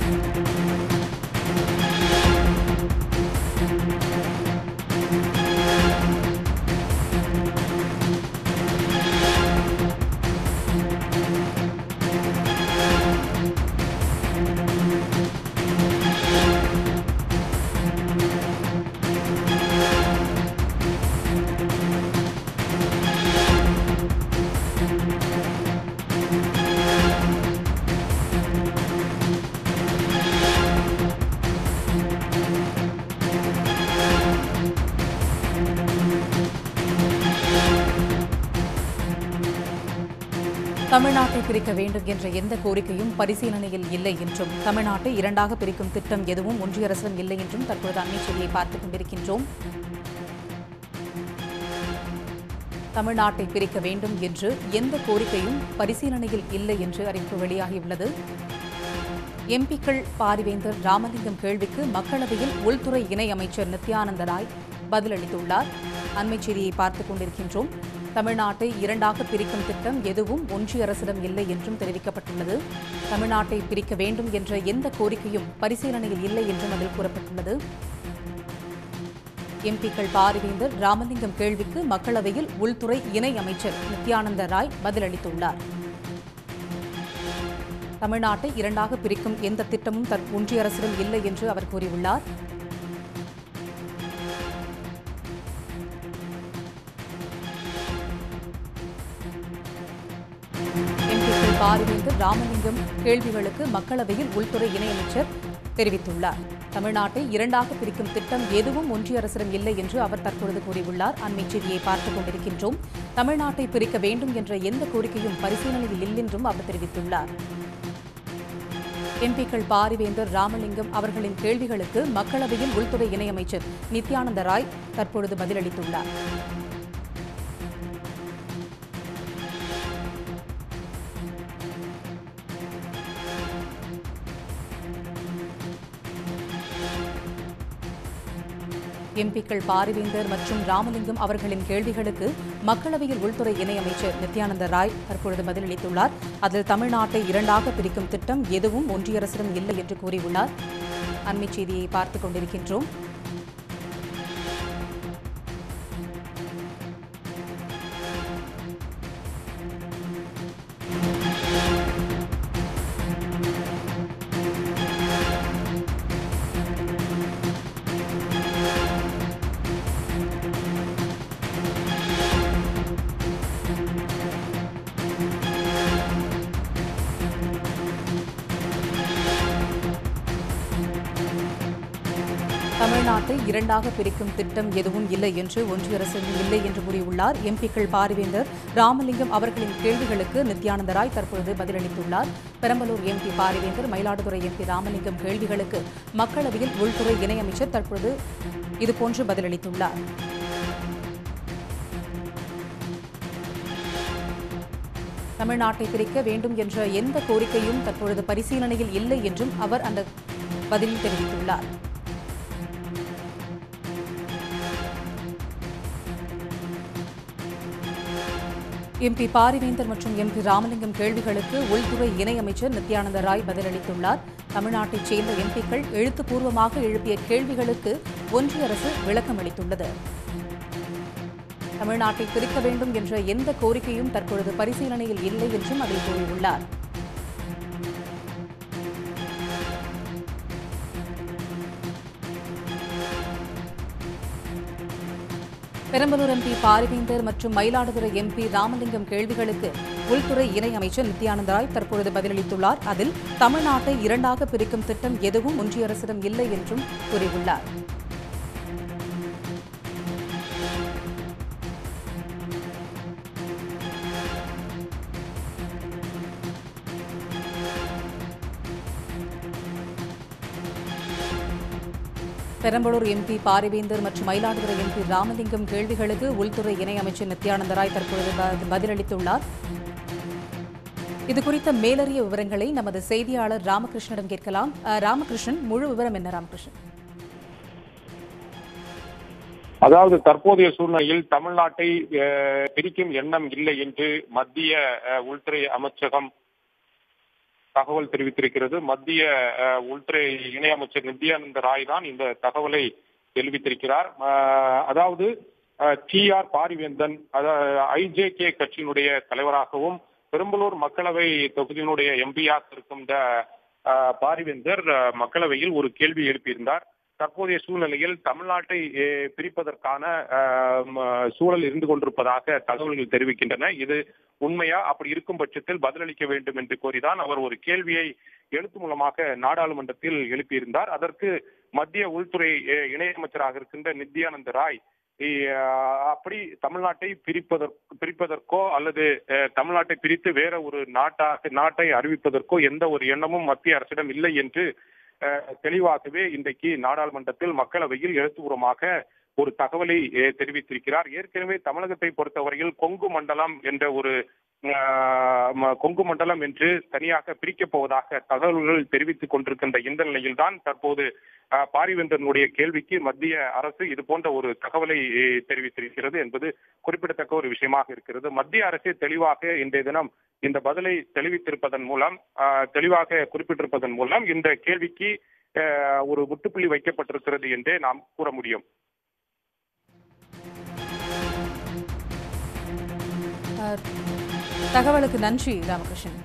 தமிழ்நாட்டை பிரிக்க வேண்டும் என்ற எந்த கோரிக்கையும் பரிசீலனையில் இல்லை என்றும் தமிழ்நாட்டை இரண்டாக பிரிக்கும் திட்டம் எதுவும் ஒன்றிய அரசிடம் இல்லை என்றும் தற்பொழுது அண்மைச் செய்தியை பார்த்துக் கொண்டிருக்கின்றோம் தமிழ்நாட்டை பிரிக்க வேண்டும் என்று எந்த கோரிக்கையும் பரிசீலனையில் இல்லை என்று அறிவிப்பு வெளியாகியுள்ளது எம்பிக்கள் பாரிவேந்தர் ராமலிங்கம் கேள்விக்கு மக்களவையில் உள்துறை இணையமைச்சர் நித்யானந்த ராய் பதிலளித்துள்ளார் அண்மைச் செய்தியை பார்த்துக் கொண்டிருக்கின்றோம் தமிழ்நாட்டை இரண்டாக பிரிக்கும் திட்டம் எதுவும் ஒன்றிய அரசிடம் இல்லை என்றும் தெரிவிக்கப்பட்டுள்ளது தமிழ்நாட்டை பிரிக்க வேண்டும் என்ற எந்த கோரிக்கையும் பரிசீலனையில் இல்லை என்றும் அதில் கூறப்பட்டுள்ளது எம்பிக்கள் பாரிவேந்தர் ராமலிங்கம் கேள்விக்கு மக்களவையில் உள்துறை இணை அமைச்சர் நித்யானந்த ராய் பதிலளித்துள்ளார் தமிழ்நாட்டை இரண்டாக பிரிக்கும் எந்த திட்டமும் தற் ஒன்றிய அரசிடம் இல்லை என்று அவர் கூறியுள்ளார் எம்பிக்கள் பாரிவேந்தர் ராமலிங்கம் கேள்விகளுக்கு மக்களவையில் உள்துறை இணையமைச்சர் தெரிவித்துள்ளார் தமிழ்நாட்டை இரண்டாக பிரிக்கும் திட்டம் எதுவும் ஒன்றிய அரசிடம் இல்லை என்று அவர் தற்பொழுது கூறியுள்ளார் அண்மைச் செய்தியை பார்த்துக் கொண்டிருக்கின்றோம் தமிழ்நாட்டை பிரிக்க வேண்டும் என்ற எந்த கோரிக்கையும் பரிசீலனையில் இல்லை என்றும் அவர் தெரிவித்துள்ளார் எம்பிக்கள் பாரிவேந்தர் ராமலிங்கம் அவர்களின் கேள்விகளுக்கு மக்களவையில் உள்துறை இணையமைச்சர் நித்யானந்த ராய் தற்பொழுது பதிலளித்துள்ளார் எம்பிக்கள் பாரிவேந்தர் மற்றும் ராமலிங்கம் அவர்களின் கேள்விகளுக்கு மக்களவையில் உள்துறை இணையமைச்சர் நித்யானந்த ராய் தற்பொழுது பதிலளித்துள்ளார் அதில் தமிழ்நாட்டை இரண்டாக பிரிக்கும் திட்டம் எதுவும் ஒன்றிய அரசிடம் இல்லை என்று கூறியுள்ளார் அண்மைச் செய்தியை பார்த்துக் கொண்டிருக்கின்றோம் தமிழ்நாட்டை இரண்டாக பிரிக்கும் திட்டம் எதுவும் இல்லை என்று ஒன்றிய அரசு இல்லை என்று கூறியுள்ளார் எம்பிக்கள் பாரிவேந்தர் ராமலிங்கம் அவர்களின் கேள்விகளுக்கு நித்யானந்த ராய் தற்பொழுது பதிலளித்துள்ளார் பெரம்பலூர் எம்பி பாரிவேந்தர் மயிலாடுதுறை எம்பி ராமலிங்கம் கேள்விகளுக்கு மக்களவையில் உள்துறை இணையமைச்சர் தற்பொழுது இதுபோன்று பதிலளித்துள்ளார் தமிழ்நாட்டை பிரிக்க வேண்டும் என்ற எந்த கோரிக்கையும் தற்பொழுது பரிசீலனையில் இல்லை என்றும் அவர் அந்த பதிலில் தெரிவித்துள்ளார் எம்பி பாரிவேந்தர் மற்றும் எம்பி ராமலிங்கம் கேள்விகளுக்கு உள்துறை இணையமைச்சர் நித்யானந்த ராய் பதிலளித்துள்ளார் தமிழ்நாட்டைச் சேர்ந்த எம்பிக்கள் எழுத்துப்பூர்வமாக எழுப்பிய கேள்விகளுக்கு ஒன்றிய அரசு விளக்கம் அளித்துள்ளது தமிழ்நாட்டை பிரிக்க வேண்டும் என்ற எந்த கோரிக்கையும் தற்பொழுது பரிசீலனையில் இல்லை என்றும் அதில் கூறியுள்ளார் பெரம்பலூர் எம்பி பாரிவேந்தர் மற்றும் மயிலாடுதுறை எம்பி ராமலிங்கம் கேள்விகளுக்கு உள்துறை இணையமைச்சர் நித்யானந்த ராய் தற்பொழுது பதிலளித்துள்ளார் அதில் தமிழ்நாட்டை இரண்டாக பிரிக்கும் திட்டம் எதுவும் ஒன்றிய அரசிடம் இல்லை என்றும் கூறியுள்ளார் பெரம்பலூர் எம்பி பாரிவேந்தர் மற்றும் மயிலாடுதுறை எம்பி ராமலிங்கம் கேள்விகளுக்கு உள்துறை இணையமைச்சர் நித்யானந்த ராய் தற்பொழுது ப- பதிலளித்துள்ளார் இது குறித்த மேலறிய விவரங்களை நமது செய்தியாளர் ராமகிருஷ்ணனிடம் கேட்கலாம் அஹ், ராமகிருஷ்ணன் முழு விவரம் என்ன ராமகிருஷ்ணன் அதாவது தற்போதைய சூழ்நிலையில் தமிழ்நாட்டை அஹ், பிரிக்கும் எண்ணம் இல்லை என்று மத்திய அஹ், உள்துறை அமைச்சகம் தகவல் தெரிவித்திருக்கிறது மத்திய அஹ், உள்துறை இணையமைச்சர் நித்யானந்த ராய் தான் இந்த தகவலை தெரிவித்திருக்கிறார் அஹ், அதாவது டி ஆர் பாரிவேந்தன் ஐஜேகே கட்சியினுடைய தலைவராகவும் பெரம்பலூர் மக்களவை தொகுதியினுடைய எம்பியாக இருக்கும் இந்த அஹ், பாரிவேந்தர் அஹ், மக்களவையில் ஒரு கேள்வி எழுப்பியிருந்தார் தற்போதைய சூழ்நிலையில் தமிழ்நாட்டை அஹ், பிரிப்பதற்கான அஹ், ம- சூழல் இருந்து கொண்டிருப்பதாக தகவல்கள் தெரிவிக்கின்றன இது உண்மையா அப்படி இருக்கும் பட்சத்தில் பதிலளிக்க வேண்டும் என்று கோரிதான் அவர் ஒரு கேள்வியை எழுத்து மூலமாக நாடாளுமன்றத்தில் எழுப்பியிருந்தார் அதற்கு மத்திய உள்துறை அஹ், இணையமைச்சராக இருக்கின்ற நித்யானந்த ராய் அஹ், அப்படி தமிழ்நாட்டை பிரிப்பதற்கு பிரிப்பதற்கோ அல்லது அஹ், தமிழ்நாட்டை பிரித்து வேற ஒரு நாட்டாக நாட்டை அறிவிப்பதற்கோ எந்த ஒரு எண்ணமும் மத்திய அரசிடம் இல்லை என்று அஹ், தெளிவாகவே இன்றைக்கு நாடாளுமன்றத்தில் மக்களவையில் எழுத்துப்பூர்வமாக ஒரு தகவலை அஹ், தெரிவித்திருக்கிறார் ஏற்கனவே தமிழகத்தை பொறுத்தவரையில் கொங்கு மண்டலம் என்ற ஒரு அஹ், ம- கொங்கு மண்டலம் என்று தனியாக பிரிக்கப் போவதாக தகவல்கள் தெரிவித்துக் கொண்டிருக்கின்ற இந்த நிலையில்தான் தற்போது அஹ், பாரிவேந்தனுடைய கேள்விக்கு மத்திய அரசு இது போன்ற ஒரு தகவலை அஹ், தெரிவித்திருக்கிறது என்பது குறிப்பிடத்தக்க ஒரு விஷயமாக இருக்கிறது மத்திய அரசு தெளிவாக இன்றைய தினம் இந்த பதிலை தெளிவித்திருப்பதன் மூலம் அஹ், தெளிவாக குறிப்பிட்டிருப்பதன் மூலம் இந்த கேள்விக்கு அஹ், ஒரு முட்டுப்புள்ளி வைக்கப்பட்டிருக்கிறது என்றே நாம் கூற முடியும் அஹ், தகவலுக்கு நன்றி ராமகிருஷ்ணன்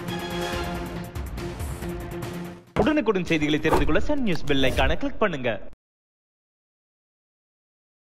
உடனுக்குடன் செய்திகளை தெரிந்து கொள்ள சன் நியூஸ் பெல் ஐகானை கிளிக் பண்ணுங்க